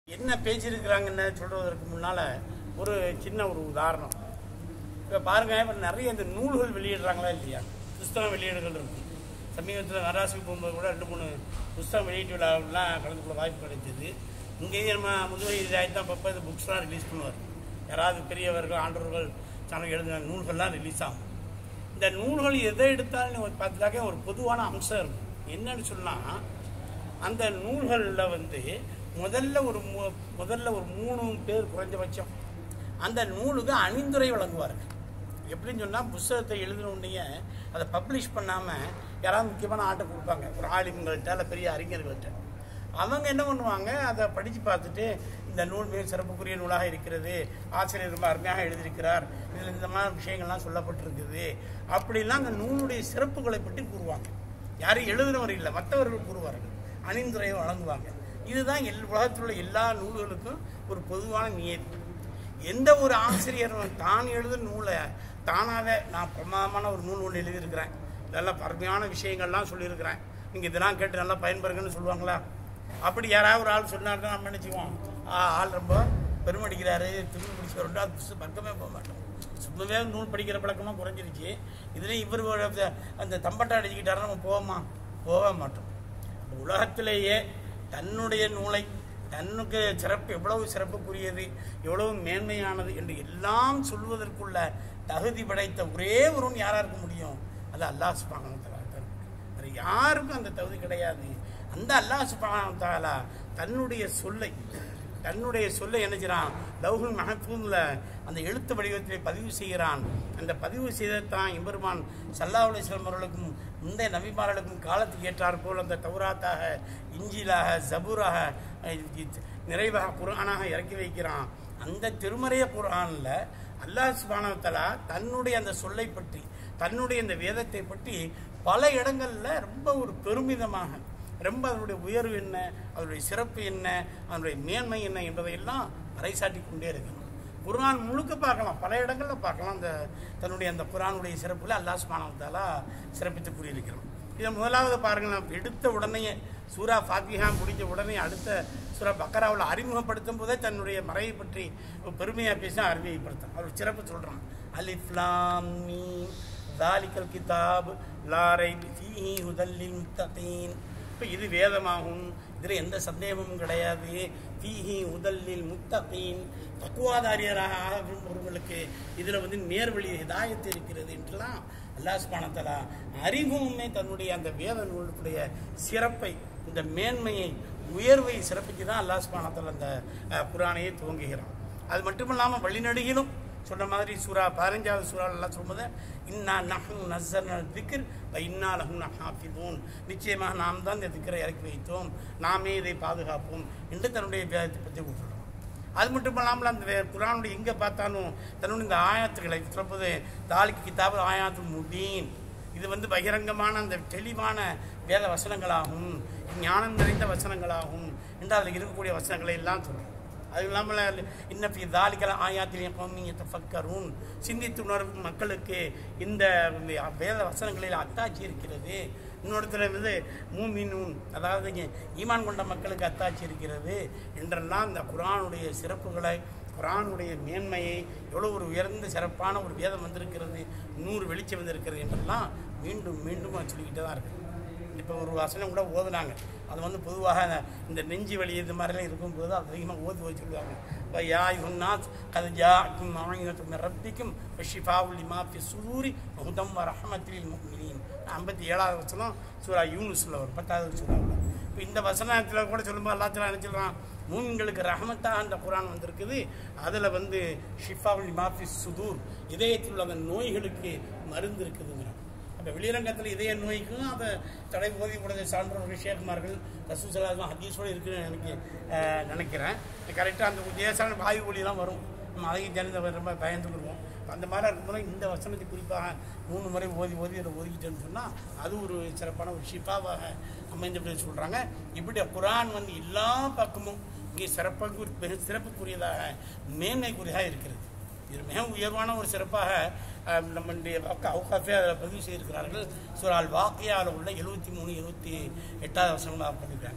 என்ன பேசியிருக்கிறாங்கன்னு சொல்றதற்கு முன்னால ஒரு சின்ன ஒரு உதாரணம் இப்போ பாருங்க இப்போ நிறைய இந்த நூல்கள் வெளியிடுறாங்களா இல்லையா புஸ்தகம் வெளியீடுகள் இருக்கு சமீபத்தில் நராசுக்கு போகும்போது கூட ரெண்டு மூணு புஸ்தகம் வெளியீட்டு விழாவெல்லாம் கலந்து கொள்ள வாய்ப்பு கிடைச்சது இங்கேயும் நம்ம முதுகை இதாகி தான் அப்பப்போ இந்த புக்ஸ்லாம் ரிலீஸ் பண்ணுவார் யாராவது பெரியவர்கள் ஆண்டவர்கள் சேனல் எழுதின நூல்கள்லாம் ரிலீஸ் ஆகும் இந்த நூல்கள் எதை எடுத்தாலும் பார்த்துட்டாக்க ஒரு பொதுவான அம்சம் இருக்கும் என்னன்னு சொன்னால் அந்த நூல்களில் வந்து முதல்ல ஒரு மு- முதல்ல ஒரு மூணு பேர் குறைஞ்சபட்சம் அந்த நூலுக்கு அணிந்துரை வழங்குவார்கள் எப்படின்னு சொன்னால் புஸ்தகத்தை எழுதின உடனே அதை பப்ளிஷ் பண்ணாமல் யாராவது முக்கியமான ஆட்டை கொடுப்பாங்க ஒரு ஆலிம்கள்ட்ட இல்லை பெரிய அறிஞர்கள்ட்ட அவங்க என்ன பண்ணுவாங்க அதை படித்து பார்த்துட்டு இந்த நூல் மிக சிறப்புக்குரிய நூலாக இருக்கிறது ஆசிரியர் ரொம்ப அருமையாக எழுதியிருக்கிறார் இதில் இந்த மாதிரி விஷயங்கள்லாம் சொல்லப்பட்டிருக்குது அப்படிலாம் அந்த நூலுடைய சிறப்புகளை பற்றி கூறுவாங்க யாரும் எழுதினவர் இல்லை மற்றவர்கள் கூறுவார்கள் அணிந்துரையை வழங்குவாங்க இதுதான் எல் உலகத்தில் உள்ள எல்லா நூல்களுக்கும் ஒரு பொதுவான நியதி எந்த ஒரு ஆசிரியரும் தான் எழுதும் நூலை தானாகவே நான் பிரமாதமான ஒரு நூல் ஒன்று எழுதியிருக்கிறேன் நல்ல பருமையான விஷயங்கள்லாம் சொல்லியிருக்கிறேன் நீங்கள் இதெல்லாம் கேட்டு நல்லா பயன்பெறுங்கன்னு சொல்லுவாங்களா அப்படி யாராவது ஒரு ஆள் சொன்னார் தான் நம்ம நினச்சிக்குவோம் ஆ ஆள் ரொம்ப பெருமடிக்கிறாரு திரும்பி பிடிச்சி ரெண்டாவது புதுசு பக்கமே போக மாட்டோம் சும்மாவே நூல் படிக்கிற பழக்கமாக குறைஞ்சிருச்சு இதுலேயும் இவர் ஒரு அந்த- அந்த தம்பட்டை அடிச்சுக்கிட்டாருன்னா நம்ம போவோமா போக மாட்டோம் உலகத்திலேயே தன்னுடைய நூலை தன்னுக்கு சிறப்பு எவ்வளவு சிறப்புக்குரியது எவ்வளவு மேன்மையானது என்று எல்லாம் சொல்வதற்குள்ள தகுதி படைத்த ஒரே ஒருவன் யாரா இருக்க முடியும் அது அல்லாஹ் சுப்ஹானஹு வ தஆலா தான் வேறு யாருக்கும் அந்த தகுதி கிடையாது அந்த அல்லாஹ் சுப்ஹானஹு வ தஆலா தன்னுடைய சொல்லை தன்னுடைய சொல்லை என்ன செய்கிறான் லவ்ஹுல் மஹஃபூல்ல அந்த எழுத்து வடிவத்திலே பதிவு செய்கிறான் அந்த பதிவு செய்ததான் எம்பெருமான் சல்லா அலிஸ்லாம் அவர்களுக்கும் முந்தைய நபிமார்களுக்கும் காலத்துக்கு ஏற்றார் போல் அந்த தௌராத்தாக இஞ்சிலாக ஜபூராக அஹ், இது நிறைவாக குர்ஆனாக இறக்கி வைக்கிறான் அந்த திருமறைய குர்ஆனில் அல்லாஹ் சுப்ஹானஹு வ தஆலா தன்னுடைய அந்த சொல்லை பற்றி தன்னுடைய இந்த வேதத்தை பற்றி பல இடங்கள்ல ரொம்ப ஒரு பெருமிதமாக ரொம்ப அதனுடைய உயர்வு என்ன அதனுடைய சிறப்பு என்ன அதனுடைய மேன்மை என்ன என்பதையெல்லாம் பறைசாட்டி கொண்டே இருக்கணும் குர்ஆன் முழுக்க பார்க்கலாம் பல இடங்கள்ல பார்க்கலாம் அந்த தன்னுடைய அந்த குர்ஆனுடைய சிறப்புல அல்லாஹ் சுப்ஹானஹு வ தஆலா சிறப்பித்து கூறியிருக்கிறோம் இதை முதலாவது பாருங்களேன் எடுத்த உடனே சூரா ஃபாத்திஹா முடிஞ்ச உடனே அடுத்த சூரா பக்கராவில் அறிமுகப்படுத்தும் போதே தன்னுடைய மறையை பற்றி பெருமையாக பேசி அறிமுகப்படுத்தும் அவர் சிறப்பு சொல்றான் அலிஃப்லாம் மீம் தாலிக்கல் கிதாப் லாரை ஃபீஹி ஹுதல்லில் முத்தகீன் இப்போ இது வேதமாகும் இதில் எந்த சந்தேகமும் கிடையாது தீஹி உதல்லில் முத்தகீன் தக்குவாதாரியராக ஆக விரும்புகிறவர்களுக்கு இதில் வந்து நேர்வழி ஹிதாயத்து இருக்கிறது என்றெல்லாம் அல்லாஹ் சுபானத்தலா அறிமுகமே தன்னுடைய அந்த வேத நூலுடைய சிறப்பை இந்த மேன்மையை உயர்வை சிறப்பிக்கு தான் அல்லாஹ் சுபானத்தலா அந்த அஹ், குர்ஆனையே துவங்குகிறான் அது மட்டும் இல்லாமல் வழிநடுகிலும் சொன்ன மாதிரி சூரா பதினஞ்சாவது சூறாவில் எல்லாம் சொல்லும்போது இன்னா நஹ்னு நஸ்ஸர்னா திக்ர் வ இன்னா லஹு ஹாஃபிதூன் நிச்சயமாக நாம் தான் இந்த திக்கரை இறக்கி வைத்தோம் நாமே இதை பாதுகாப்போம் என்று தன்னுடைய வேதத்தை பற்றி கூப்பிடுறோம் அது மட்டும் இல்லாமல் அந்த வே- குர்ஆனுடைய எங்கே பார்த்தாலும் தன்னுடைய இந்த ஆயாத்துக்களை சொல்லும்போது தாலிக்கு கிதாபு ஆயாத்து முபீன் இது வந்து பகிரங்கமான அந்த தெளிவான வேத வசனங்களாகும் ஞானம் நிறைந்த வசனங்களாகும் என்று அதில் இருக்கக்கூடிய வசனங்களை எல்லாம் சொல்றோம் அது இல்லாமல் இன்னப்பி தாலிக்கல ஆயாத்திலையும் கௌமிய தஃபக்கரும் சிந்தித்து உணர்வும் மக்களுக்கு இந்த வேத வசனங்களில் அத்தாட்சி இருக்கிறது இன்னொருத்தர் வந்து மூமினூன் அதாவது இங்க ஈமான் கொண்ட மக்களுக்கு அத்தாட்சி இருக்கிறது என்றெல்லாம் இந்த குரானுடைய சிறப்புகளை குரானுடைய மேன்மையை எவ்வளோ ஒரு உயர்ந்த சிறப்பான ஒரு வேதம் வந்திருக்கிறது நூறு வெளிச்சம் வந்திருக்கிறது என்றெல்லாம் மீண்டும் மீண்டும் அது சொல்லிக்கிட்டே தான் இருக்குது இப்போ ஒரு வசனம் கூட ஓதுனாங்க அது வந்து பொதுவாக இந்த நெஞ்சு வலி இது மாதிரிலாம் இருக்கும்போது அது அதிகமாக ஓதி ஓதி சொல்லுவாங்க இப்போ யா யுன்னாத் கது ஜாக்கும் மாநிலத்தும் ரப்பிக்கும் ஷிஃபாவுல் இமாஃபி சுரூரி முஹதம் வ ரஹமத்தில் முக்மினீன் ஐம்பத்தி ஏழாவது வசனம் சூரா யூனுஸில் ஒரு பத்தாவது சூறாவில் இப்போ இந்த வசனத்தில் கூட சொல்லும்போது எல்லாத்திலும் என்ன சொல்கிறான் மூன்களுக்கு ரஹமத்தாக அந்த குரான் வந்திருக்குது அதில் வந்து ஷிஃபாவுல் இமாஃபி சுதூர் இதயத்தில் உள்ள அந்த நோய்களுக்கு மருந்து இருக்குதுங்கிறான் அப்போ வெளிரங்கத்தில் இதய நோய்க்கும் அதை தடை ஓதி கூடதை சான்றவர்கள் ஷேகுமார்கள் ரசூசலாதான் ஹதீஸோடு இருக்குன்னு எனக்கு அஹ், நினைக்கிறேன் கரெக்டாக அந்த லேசான வாயு ஒலிலாம் வரும் நம்ம அதையும் தெரிந்த ரொம்ப பயந்துக்கிடுவோம் அந்த மாதிரி இருக்கும்போது இந்த வசனத்தை குறிப்பாக மூணு முறை ஓதி ஓதி அதை ஓதிக்கிட்டேன்னு சொன்னால் அது ஒரு சிறப்பான ஒரு ஷிஃபாவாக அமைந்து சொல்கிறாங்க இப்படி குரான் வந்து எல்லா பக்கமும் இங்கே சிறப்புக்கு மிக சிறப்புக்குரியதாக மேன்மைக்குரியதாக இருக்கிறது இது மிக உயர்வான ஒரு சிறப்பாக அஹ், நம்முடைய அவுகாஃபே அதில் பதிவு செய்திருக்கிறார்கள் சூறால் வாக்கியாவில் உள்ள எழுபத்தி மூணு எழுபத்தி எட்டாவது வசனமாக பண்ணியிருக்காங்க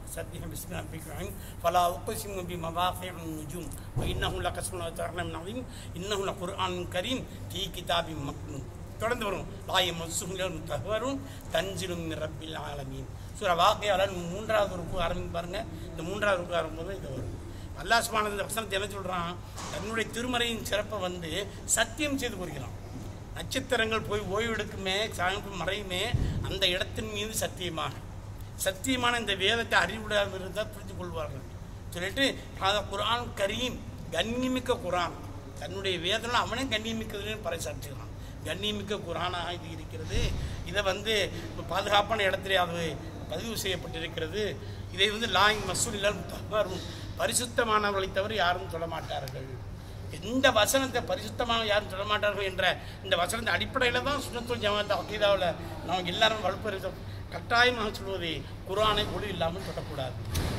سبح باسم ربك العظيم فلا أقسم بمواقع النجوم وإنه لقسم تعلم عظيم إنه لقرآن كريم في كتاب مكنون தொடர்ந்து வரும் லாய மசுகுலும் தகவரும் தஞ்சிலும் ரப்பில் ஆலமீன் சூர வாக்கையாளர் மூன்றாவது ருக்கு ஆரம்பிங்க பாருங்க இந்த மூன்றாவது ருக்கு ஆரம்பிக்கும் போது இது வரும் அல்லாஹ் சுப்ஹானஹு இந்த வசனத்தை என்ன சொல்றான் தன்னுடைய திருமறையின் சிறப்பை வந்து சத்தியம் செய்து கூறுகிறான் நட்சத்திரங்கள் போய் ஓய்வெடுக்குமே சாயங்காலம் மறையுமே அந்த இடத்தின் மீது சத்தியமாக சத்தியமான இந்த வேதத்தை அறிவுடையாக இருந்தால் புரிந்து கொள்வார்கள் சொல்லிட்டு அதை குரான் கரீம் கண்ணிமிக்க குரான் தன்னுடைய வேதனை அவனே கண்ணியமிக்கிறதுன்னு பறைசாற்றுகிறான் கண்ணியமிக்க குரானாக இது இருக்கிறது இதை வந்து பாதுகாப்பான இடத்துல அது பதிவு செய்யப்பட்டிருக்கிறது இதை வந்து லாங் மசூல் இல்லாமல் பரிசுத்தமானவர்களை தவிர யாரும் சொல்ல மாட்டார்கள் இந்த வசனத்தை பரிசுத்தமாக யாரும் சொல்ல மாட்டார்கள் என்ற இந்த வசனத்தை அடிப்படையில் தான் சுனத்துல் ஜமாத் அக்கீதாவில் நாம் எல்லாரும் வலுப்பெறுத்தோம் கட்டாயமாக சொல்வது குரானை ஒளி இல்லாமல் தொடக்கூடாது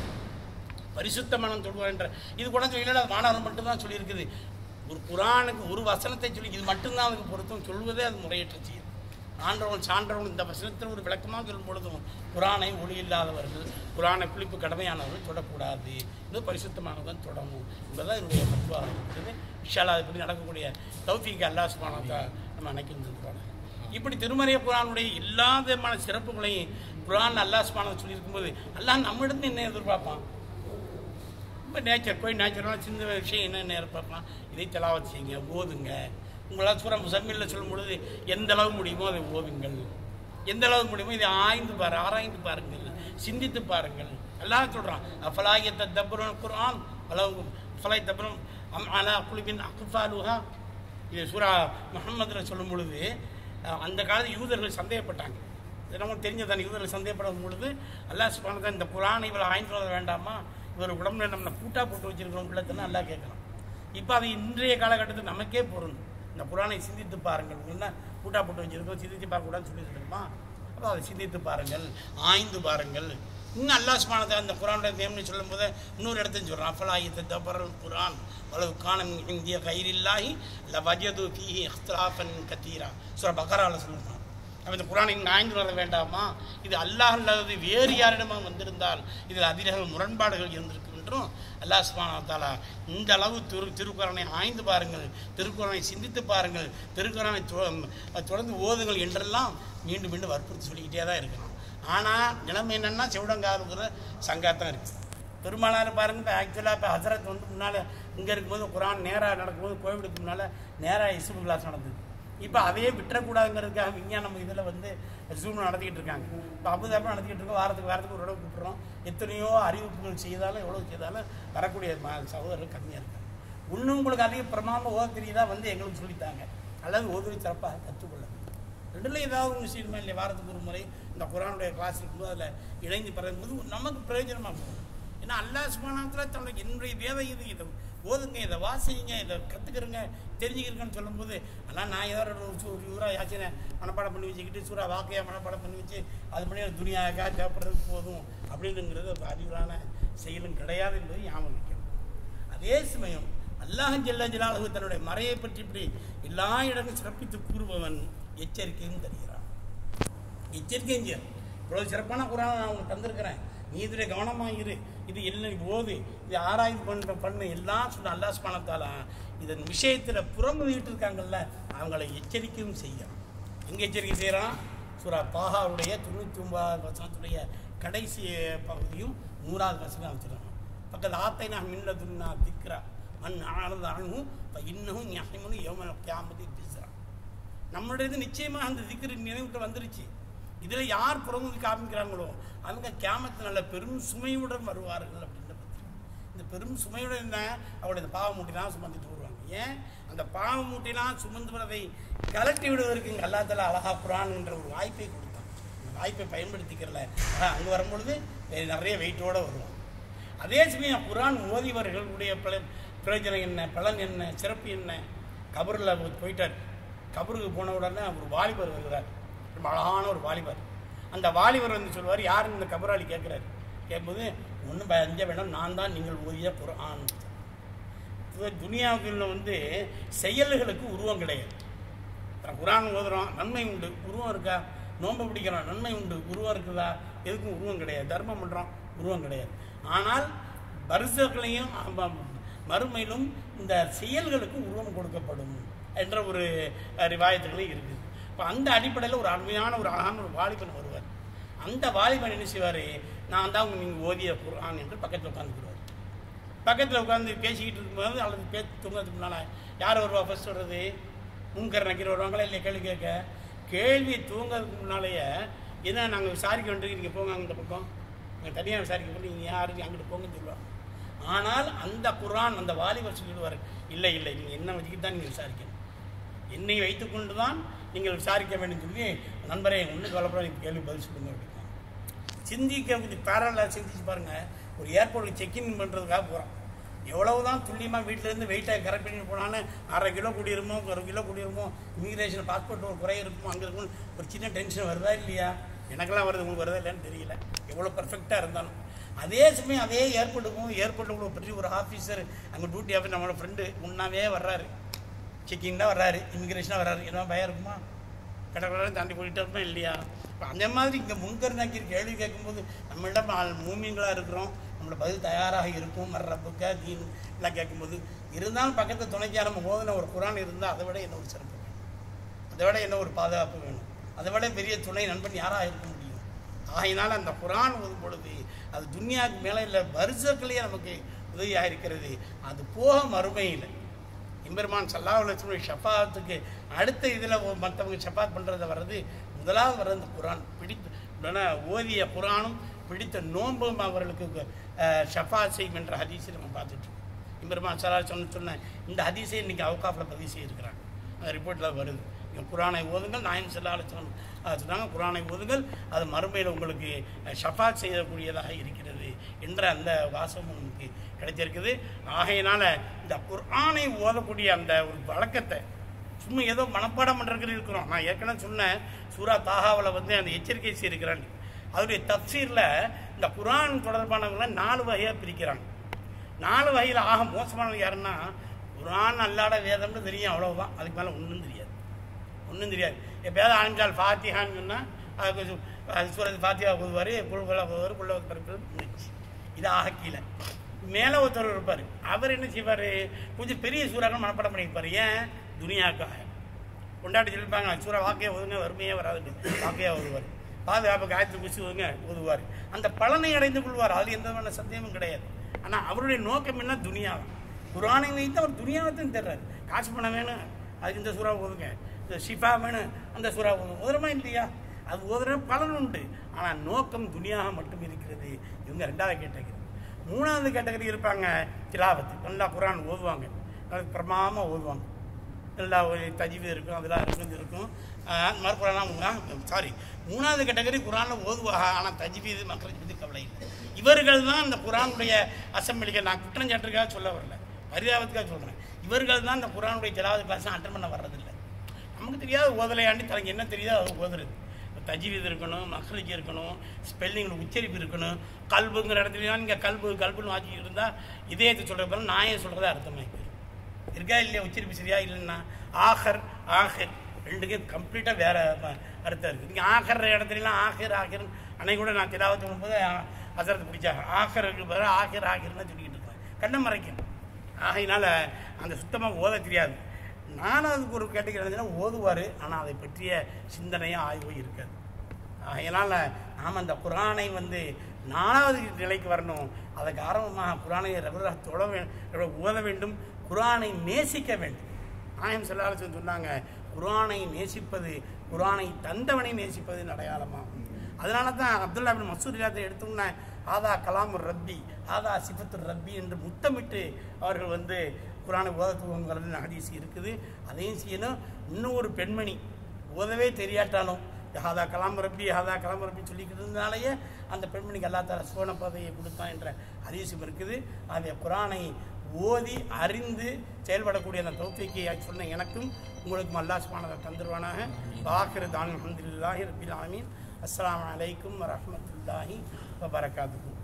பரிசுத்தமான தொடுவார் என்ற இது கூட இல்லை மாணவர்கள் மட்டும்தான் சொல்லியிருக்குது ஒரு குரானுக்கு ஒரு வசனத்தை சொல்லி இது மட்டும்தான் அதுக்கு பொருத்தம் சொல்வதே அது முறையற்ற செய்யும் ஆண்டவன் சான்றவன் இந்த வசனத்தில் ஒரு விளக்கமாக சொல்லும் பொழுதும் குரானை ஒளி இல்லாதவர்கள் குரானை குளிப்பு கடமையானவர்கள் தொடக்கூடாது இது பரிசுத்தமானதான் தொடங்கும் என்பதுதான் என்னுடைய பத்துவாக இருக்கிறது விஷாலா அதை பற்றி நடக்கக்கூடிய தௌஃபிக்கு அல்லா சுபானத்தை நம்ம அணைக்கின்றிருக்கிறோம் இப்படி திருமறைய குரானுடைய எல்லா விதமான சிறப்புகளையும் குரான் அல்லாஹ் சுபானத்தை சொல்லியிருக்கும்போது அல்லாஹ் நம்மிடந்து என்ன எதிர்பார்ப்பான் ரொம்ப நேச்சர் போய் நேச்சுரலாக சின்ன விஷயம் என்ன எதிர்பார்ப்பான் இதை தெலாவத் செய்யுங்க ஓதுங்க உங்களால் சூரம் முசம்மில்ல சொல்லும் பொழுது எந்த அளவு முடியுமோ அதை ஓதுங்கள் எந்த அளவு முடியுமோ இதை ஆய்ந்து பாரு ஆராய்ந்து பாருங்கள் சிந்தித்து பாருங்கள் எல்லாம் சொல்கிறான் அஃபலாயத்த தப்ரம் குரான் அளவு ஃபலாய் தப்ரம் அம் அலா குழுவின் அக்குஃபாலுஹா இது சூரா முகம்மதில் சொல்லும் பொழுது அஹ், அந்த காலத்து யூதர்கள் சந்தேகப்பட்டாங்க இது நமக்கு தெரிஞ்சதான் யூதர்கள் சந்தேகப்படும் பொழுது அல்லாஹ் சுபானதா இந்த குரானை இவ்வளோ ஆய்ந்து வர வேண்டாமா இவர் உடம்புல நம்ம பூட்டா போட்டு வச்சிருக்கிறோம் பிள்ளைத்தனா எல்லாம் கேட்கலாம் இப்போ அது இன்றைய காலகட்டத்தில் நமக்கே பொருந்தும் இந்த குரானை சிந்தித்து பாருங்கள் என்ன பூட்டா போட்டு வச்சிருக்கோம் சிந்தித்து பார்க்கக்கூடாதுன்னு சொல்லியிருக்கோமா அப்போ அதை சிந்தித்து பாருங்கள் ஆய்ந்து பாருங்கள் இன்னும் அல்லாஹ் சுபானத்தை அந்த குரானுடைய தேம்னு சொல்லும் போது இன்னொரு இடத்துல சொல்கிறான் அஃபலாயத்தை தபரல் குரான் வலவு காணம் இந்திய கயிறில்லாஹி ல வஜது ஃபீஹி இஹ்திலாஃபன் கத்தீரா சுர பக்கராவில் சொல்லுறான் அப்ப இந்த குரானை இங்கே ஆய்ந்து வர வேண்டாமா இது அல்லாஹ் அல்லாதது வேறு யாரிடமா வந்திருந்தால் இதில் அதிக முரண்பாடுகள் இருந்திருக்கு என்றும் அல்லாஹ் சுப்ஹானஹு வ தஆலா இந்த அளவு திரு திருக்குறானை ஆய்ந்து பாருங்கள் திருக்குறானை சிந்தித்து பாருங்கள் திருக்குறானை தொ- தொடர்ந்து ஓதுங்கள் என்றெல்லாம் மீண்டும் மீண்டும் வற்புறுத்தி சொல்லிக்கிட்டே தான் இருக்கணும் ஆனால் நிலைமை என்னன்னா செவிடங்காதுங்கிற சங்காத்தான் இருக்குது பெருமானார் பாருங்க இப்போ ஆக்சுவலாக இப்போ ஹசரத் வந்து முன்னால் இங்கே இருக்கும்போது குரான் நேராக நடக்கும்போது கோவிலுக்கு முன்னால் நேராக இசுபு கிளாஸ் நடந்தது இப்போ அதையே விட்டுறக்கூடாதுங்கிறதுக்காக விஞ்ஞானம் இதில் வந்து ஜூம் நடத்திக்கிட்டு இருக்காங்க இப்போ அபுதாபி நடத்திக்கிட்டு இருக்கோம் வாரத்துக்கு வாரத்துக்கு ஒரு தடவை கூப்பிட்றோம் எத்தனையோ அறிவிப்புகள் செய்தாலும் எவ்வளோ செய்தாலும் வரக்கூடிய ம- சகோதரர்கள் கம்மியாக இருக்காங்க இன்னும் உங்களுக்கு அதிக பிரமாணம் ஓத தெரியுதா வந்து எங்களுக்கு சொல்லித்தாங்க அல்லது ஓதுவை சிறப்பாக கற்றுக்கொள்ள ரெண்டுல ஏதாவது ஒன்று செய்யணுமா இல்லையா வாரத்துக்கு ஒரு முறை இந்த குரானுடைய கிளாஸ் இருக்கும்போது அதில் இணைந்து பறக்கும்போது நமக்கு பிரயோஜனமாக இருக்கும் ஏன்னா அல்லாஹ் சுபானத்தில் தன்னுடைய என்னுடைய வேதை இது இதை ஓதுங்க இதை வாசிங்க இதை கற்றுக்கிறங்க தெரிஞ்சுக்கிறங்கன்னு சொல்லும்போது ஆனால் நான் ஏதோ ஒரு சூ- ஒரு சூறா யாச்சினை மனப்பாடம் பண்ணி வச்சுக்கிட்டு சூறா வாக்கையா மனப்பாடம் பண்ணி வச்சு அது பண்ணி துணியாக்கா தேவைப்படுறதுக்கு போதும் அப்படின்னுங்கிறது ஒரு அறிவான செயலும் கிடையாது என்பதை ஞாபகம் வைக்கணும் அதே சமயம் அல்லாஹ் ஜல்ல ஜலாலுஹு தன்னுடைய மறையை பற்றி இப்படி எல்லா இடங்களும் சிறப்பித்து கூறுபவன் எச்சரிக்கையும் தருகிறான் எச்சரிக்கையும் செய்ய இவ்வளவு சிறப்பான குரான் நான் உங்களுக்கு தந்திருக்கிறேன் நீ இதில் கவனமாக இரு இது இல்லை போது இது ஆராய்ந்து பண்ண பண்ணு எல்லாம் சொன்ன அல்லா ஸ்பானத்தாலா இதன் விஷயத்தில் புறமுதிட்டு இருக்காங்கல்ல அவங்களை எச்சரிக்கையும் செய்யணும் எங்கே எச்சரிக்கை செய்கிறான் சூரா பாகாவுடைய தொண்ணூற்றி ஒன்பதாவது வசனத்துடைய கடைசி பகுதியும் நூறாவது வசனம் வச்சிருக்கான் பக்கத்தில் ஆத்தை நான் மின்ன துன்னா திக்ரா மண் ஆனது அணுகும் இப்போ இன்னமும் ஞாபகம் எவம கியாமதி பேசுகிறான் நம்மளுடைய இது நிச்சயமாக அந்த திக்ரு நினைவுக்கு வந்துருச்சு இதில் யார் புறமுதி காமிக்கிறாங்களோ அவங்க கியாமத்து நல்ல பெரும் சுமையுடன் வருவார்கள் அப்படின்ற பத்தி இந்த பெரும் சுமையுடன் என்ன அவருடைய இந்த பாவ மூட்டைலாம் சுமந்துட்டு வருவாங்க ஏன் அந்த பாவ மூட்டைலாம் சுமந்து வரதை கலட்டி விடுவதற்கு இங்கே அல்லாத்தல அழகா குரான்ன்ற ஒரு வாய்ப்பை கொடுத்தான் அந்த வாய்ப்பை பயன்படுத்திக்கிறல அங்கே வரும்பொழுது நிறைய வெயிட்டோடு வருவான் அதே சமயம் குரான் ஓதியவர்களுடைய பல பிரயோஜனம் என்ன பலன் என்ன சிறப்பு என்ன கபரில் போயிட்டார் கபருக்கு போன உடனே ஒரு வாலிபர் வருகிறார் ரொம்ப அழகான ஒரு வாலிபர் அந்த வாலிபர் வந்து சொல்லுவார் யார் இந்த கபராளி கேட்குறாரு கேட்கும்போது ஒன்றும் அஞ்ச வேண்டாம் நான் தான் நீங்கள் ஓதிய குரான் இது துனியாவுக்குள்ள வந்து செயல்களுக்கு உருவம் கிடையாது இப்ப குரான் ஓதுறோம் நன்மை உண்டு உருவம் இருக்கா நோன்பு பிடிக்கிறோம் நன்மை உண்டு உருவம் இருக்குதா எதுக்கும் உருவம் கிடையாது தர்மம் பண்ணுறோம் உருவம் கிடையாது ஆனால் பரிசுகளையும் மறுமையிலும் இந்த செயல்களுக்கு உருவம் கொடுக்கப்படும் என்ற ஒரு அஹ், ரிவாயத்துகளும் இருக்குது இப்போ அந்த அடிப்படையில் ஒரு அருமையான ஒரு அழகான ஒரு வாலிபன் வருவார் அந்த வாலிபன் என்ன செய்வார் நான் தான் நீங்கள் ஓதிய குர்ஆன் என்று பக்கத்தில் உட்காந்துக்கிறார் பக்கத்தில் உட்காந்து பேசிக்கிட்டு இருக்கும்போது அல்லது பேச்சு தூங்குறதுக்கு முன்னால் யார் வருவா ஃபர்ஸ்ட் வர்றது முன்கர் நக்கீர் வருவாங்களா இல்லை கேள்வி கேட்க கேள்வி தூங்குறதுக்கு முன்னாலேயே என்ன நாங்கள் விசாரிக்க வேண்டியது நீங்கள் போங்க அந்த பக்கம் நீங்கள் தனியாக விசாரிக்க போய் நீங்கள் யாரு அங்கிட்டு போங்கன்னு சொல்லுவாங்க ஆனால் அந்த குர்ஆன் அந்த வாலிபர் சொல்லிடுவார் இல்லை இல்லை நீங்கள் என்ன வச்சுக்கிட்டு தான் நீங்கள் விசாரிக்கணும் என்னை வைத்துக்கொண்டு தான் நீங்கள் விசாரிக்க வேண்டும் சொல்லி நண்பரே ஒன்று கவலைப்பட நீங்கள் கேள்வி பதில் சொல்லுங்க அப்படின்னா சிந்திக்க கொஞ்சம் பேரலாக சிந்திச்சு பாருங்க ஒரு ஏர்போர்ட்டுக்கு செக்இன் பண்ணுறதுக்காக போகிறோம் எவ்வளவு தான் துல்லியமாக வீட்டிலேருந்து வெயிட்டை கரெக்ட் பண்ணி போனாலும் அரை கிலோ கூடியிருமோ ஒரு கிலோ கூடியிருமோ இமிகிரேஷன் பாஸ்போர்ட் ஒரு குறை இருக்குமோ அங்கே இருக்கும் ஒரு சின்ன டென்ஷன் வருதா இல்லையா எனக்கெல்லாம் வருது உங்களுக்கு வருதா இல்லைன்னு தெரியல எவ்வளோ பர்ஃபெக்டாக இருந்தாலும் அதே சமயம் அதே ஏர்போர்ட்டுக்கும் ஏர்போர்ட்டுக்குள்ள பற்றி ஒரு ஆஃபீஸர் அங்கே டியூட்டி ஆஃபீஸ் நம்மளோட ஃப்ரெண்டு முன்னாவே வர்றாரு செக்கிங் தான் வர்றாரு இமிகிரேஷனாக வர்றாரு என்ன பயம் இருக்குமா கடற்கரை தாண்டி போயிட்டு இருப்போம் இல்லையா இப்போ அந்த மாதிரி இங்கே முன்கருணாக்கி கேள்வி கேட்கும்போது நம்மளிடம் ஆள் மூமியங்களாக இருக்கிறோம் நம்மளோட பதில் தயாராக இருக்கும் மர்ற புக்கா தீன் எல்லாம் கேட்கும்போது இருந்தாலும் பக்கத்தில் துணைக்கா நம்ம ஓதுன ஒரு குரான் இருந்தால் அதை விட என்ன ஒரு சிறப்பு வேணும் அதை விட என்ன ஒரு பாதுகாப்பு வேணும் அதை விட பெரிய துணை நண்பன் யாராக இருக்க முடியும் ஆகையினால் அந்த குரான் ஓதும் பொழுது அது துன்யாவுக்கு மேலே இல்லை வருஷத்துலேயே நமக்கு உதவியாக இருக்கிறது அது போக மறுமையில் எம்பெருமான் சல்லாஹ் லட்சுமி ஷஃபாத்துக்கு அடுத்த இதில் மற்றவங்க ஷஃபாத் பண்ணுறத வர்றது முதலாவது வர்றது இந்த குரான் பிடித்து இல்லைன்னா ஓதிய குரானும் பிடித்த நோன்பும் அவர்களுக்கு அஹ், ஷஃபாத் செய்யும் என்ற ஹதீஸை நம்ம பார்த்துட்டு இருக்கோம் எம்பெருமான் சல்லா சொன்ன சொன்ன இந்த ஹதீஸை இன்னைக்கு அவுகாஃபில் பதிவு செய்திருக்கிறாங்க அந்த ரிப்போர்ட்டில் வருது நீங்கள் குரானை ஓதுங்கள் நாயம் செல்லா சொன்னாங்க குரானை ஓதுங்கள் அது மறுமையில் உங்களுக்கு அஹ், ஷஃபாத் செய்யக்கூடியதாக இருக்கிறது என்ற அந்த வாசகம் நமக்கு கிடைச்சிருக்குது ஆகையினால இந்த குர்ஆனை ஓதக்கூடிய அந்த ஒரு வழக்கத்தை சும்மா ஏதோ மனப்பாடம் பண்ணுறதுக்கு இருக்கிறோம் நான் ஏற்கனவே சொன்னேன் சூரா தாகாவில் வந்து அந்த எச்சரிக்கை செய்திருக்கிறான் அதனுடைய தப்சீரில் இந்த குர்ஆன் தொடர்பானவங்களை நாலு வகையாக பிரிக்கிறாங்க நாலு வகையில் ஆக மோசமானது யாருன்னா குர்ஆன் அல்லாட வேதம்னு தெரியும் அவ்வளவுதான் அதுக்கு மேலே ஒன்றும் தெரியாது ஒன்றும் தெரியாது எப்பயாவது ஆரம்பிச்சால் ஃபாத்திஹான்னு சொன்னால் அது கொஞ்சம் அது சூரத் ஃபாத்தியா ஓதுவார் குழுவலா ஓதுவார் குள்ள பரப்பு முடிச்சு இது ஆக கீழே மேலே ஒருத்தர் இருப்பார் அவர் என்ன செய்வார் கொஞ்சம் பெரிய சூறாக்கள் மனப்பாடம் பண்ணியிருப்பார் ஏன் துனியாக்காக கொண்டாடி சொல்லிப்பாங்க சூறா வாக்கையா ஓதுங்க வறுமையே வராதுன்னு வாக்கையா ஓதுவார் பாதுகாப்பு காயத்து குச்சி ஓதுங்க ஓதுவார் அந்த பலனை அடைந்து கொள்வார் அதில் எந்த விதமான சந்தேகமும் கிடையாது ஆனால் அவருடைய நோக்கம் என்ன துனியா குரானை வைத்து அவர் துனியாவத்தையும் தர்றாரு காசு பணம் வேணும் அதுக்கு இந்த சூறா ஓதுங்க இந்த ஷிஃபா வேணும் அந்த சூறா ஓதுங்க ஓதுறமா இல்லையா அது ஓதுற பலன் உண்டு ஆனால் நோக்கம் துனியாக மட்டும் இருக்கிறது இவங்க ரெண்டாவது கேட்டகரி மூணாவது கேட்டகரி இருப்பாங்க திலாவத்து நல்லா குரான் ஓதுவாங்க அது பிரமாமல் ஓதுவாங்க எல்லா ஒரு தஜிவு இருக்கும் அதெல்லாம் இருக்கும் இது இருக்கும் மறுபுறம் சாரி மூணாவது கேட்டகரி குரானில் ஓதுவாக ஆனால் தஜ்வீது மக்களை பற்றி கவலை இல்லை இவர்கள் தான் இந்த குரானுடைய அசம்பிளிகள் நான் குற்றம் சாட்டுறதுக்காக சொல்ல வரல பரிதாபத்துக்காக சொல்கிறேன் இவர்கள் தான் இந்த குரானுடைய ஜலாவது கிளாஸ் அட்டன் பண்ண வர்றதில்லை நமக்கு தெரியாத ஓதலையாண்டி தனக்கு என்ன தெரியுதோ அது ஓதுறது தஜ்வீது இருக்கணும் மக்ரஜ் இருக்கணும் ஸ்பெல்லிங் உச்சரிப்பு இருக்கணும் கல்புங்கிற இடத்துலலாம் நீங்கள் கல்பு கல்புன்னு வாசிக்கிட்டு இருந்தால் இதயத்தை சொல்கிற பிறகு நான் ஏன் சொல்கிறதா அர்த்தமாயிருக்கு இருக்கா இல்லையா உச்சரிப்பு சரியா இல்லைன்னா ஆஹர் ஆஹர் ரெண்டுக்கும் கம்ப்ளீட்டாக வேற ம- அர்த்தம் இருக்குது நீங்கள் ஆஹர் இடத்துலலாம் ஆஹர் ஆஹர் அன்னைக்கு கூட நான் திலாவத்து பண்ணும்போது அசரத்தை பிடிச்சாங்க ஆஹருக்கு பதிலாக ஆஹர் ஆஹர்னு சொல்லிக்கிட்டு இருக்கேன் கண்ணை மறைக்கும் ஆகையினால அந்த சுத்தமாக ஓத தெரியாது நாலாவதுக்கு ஒரு கேட்டகரி இருந்துச்சுன்னா ஓதுவார் ஆனால் அதை பற்றிய சிந்தனையும் ஆய்வோ இருக்காது அதனால் நாம் அந்த குரானை வந்து நாலாவது நிலைக்கு வரணும் அதுக்கு ஆரம்பமாக குரானை ரெகுலராக தொட வே ஓத வேண்டும் குரானை நேசிக்க வேண்டும் நாயம் செல்லாலசன் சொன்னாங்க குரானை நேசிப்பது குரானை தந்தவனை நேசிப்பது அடையாளமாகும் அதனால தான் அப்துல்லா பின் மசூத் இல்லாத எடுத்தோம்னா ஆதா கலாமு ரப்பி ஆதா சிபத்து ரப்பி என்று முத்தமிட்டு அவர்கள் வந்து குரானை ஓதத்துவங்கிறது ஹதீஸ் இருக்குது அதையும் செய்யணும் இன்னும் ஒரு பெண்மணி ஓதவே தெரியாட்டாலும் ஹாதா கலாம் ரப்பி ஹாதா கலாம் ரப்பி சொல்லிக்கிறதுனாலேயே அந்த பெண்மணிக்கு அல்லா தால சோன பதவியை கொடுத்தான் என்ற ஹதீஸும் இருக்குது அந்த குரானை ஓதி அறிந்து செயல்படக்கூடிய அந்த தௌத்திக்கு சொன்ன எனக்கும் உங்களுக்கும் அல்லா சுபானதை தந்துருவானாக வாக்கிரு தான் அஹமதுல்லாஹி ரபில் ஆமீன் அஸ்ஸலாமு அலைக்கும் வரஹ்மத்துல்லாஹி வபரகாத்துஹு